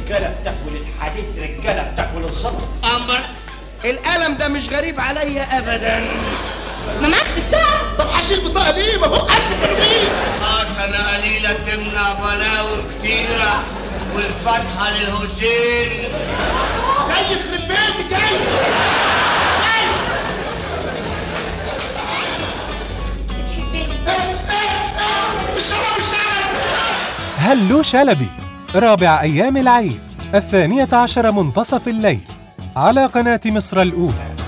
رجاله بتاكل الحديد رجاله بتاكل الزلط امر القلم ده مش غريب عليا ابدا ما معكش بتاع طب هشيل بطاقه ليه ما هو قص مين حسنة قليلة تمنع بلاوي كتيرة والفتحة للحسين جاي يخرب بيتي جاي الشباب الشباب هلو شلبي رابع أيام العيد الثانية عشر منتصف الليل على قناة مصر الأولى